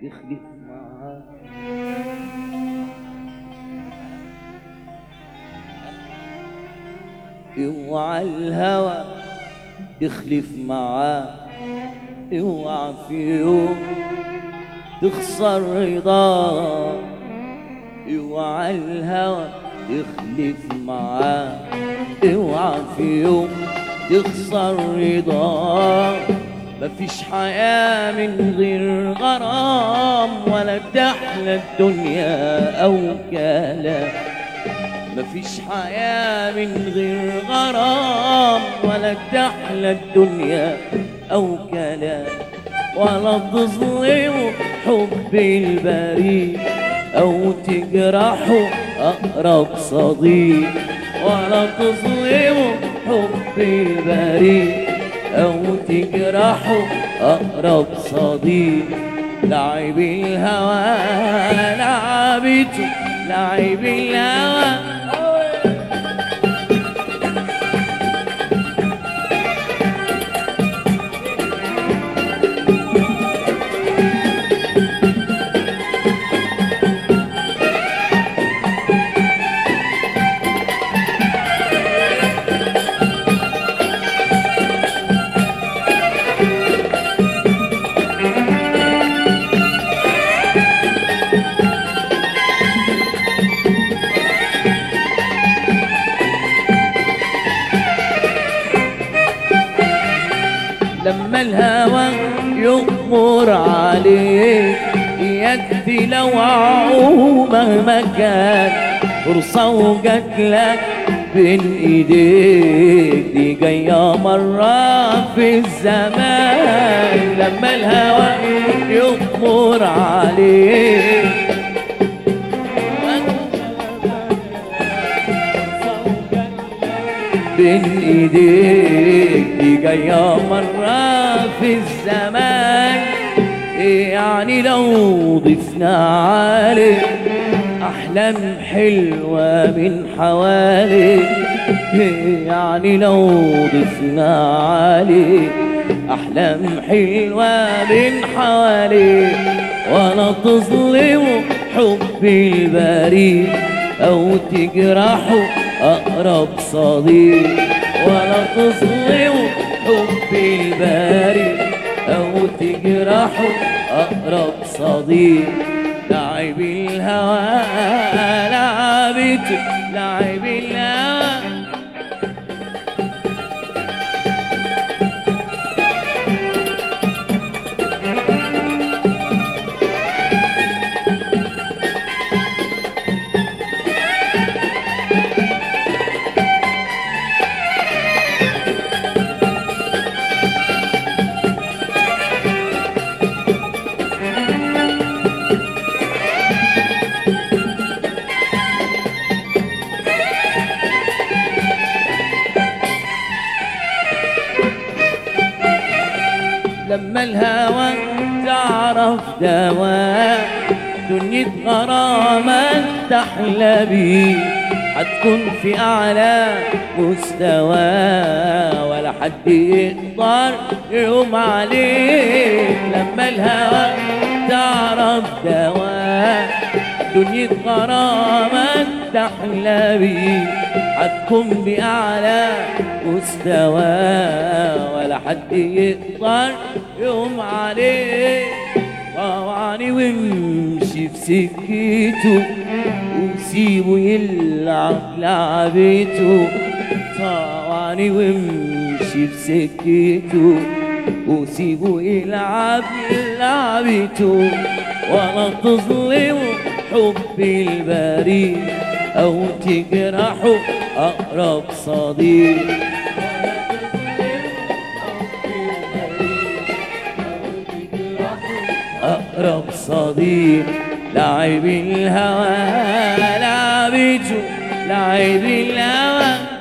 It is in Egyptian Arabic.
يخلف معاه اوعى الهوى يخلف معاه اوعى في يوم تخسر رضاه اوعى الهوى يخلف معاه اوعى في يوم تخسر رضاه مفيش حياة من غير غرام ولا تحلى الدنيا أو كلام مفيش حياة من غير غرام ولا تحلى الدنيا أو كلام ولا تظلم حب البريء أو تجرحه أقرب صديق ولا تظلم حب البريء أو تجرحه أقرب صديق لعب الهوى لعبته لعب الهوى لما الهوى يغمر عليك يكفي لوعه مهما كان فرصة وجات لك بين ايديك دي جاية مرة في الزمان لما الهوى يغمر عليك بين ايديك دي جاية مرة في الزمان يعني لو ضفنا عليك أحلام حلوة من حواليك يعني لو ضفنا عليك أحلام حلوة من حواليك ولا تظلم حب البريء أو تجرحه أقرب صديق ولا تظلم حب البريء أو تجرحه أقرب صديق لعب الهوى لعبته لعب الهوى لما الهوى تعرف دواء دنيا غرامة تحلى بيه هتكون في أعلى مستوى ولا حد يقدر يقوم عليك لما الهوى تعرف دواء دنيا غرامة تحلى بيه هتكون بأعلى مستوى ولا حد يقدر يقوم عليه طوعني وامشي في سكته وسيبه يلعب لعبته طوعني وامشي في سكته وسيبه يلعب لعبته ولا تظلم حب البريء أو تجرحه أقرب صديق أقرب صديق لعب الهوى لعبته لعب الهوى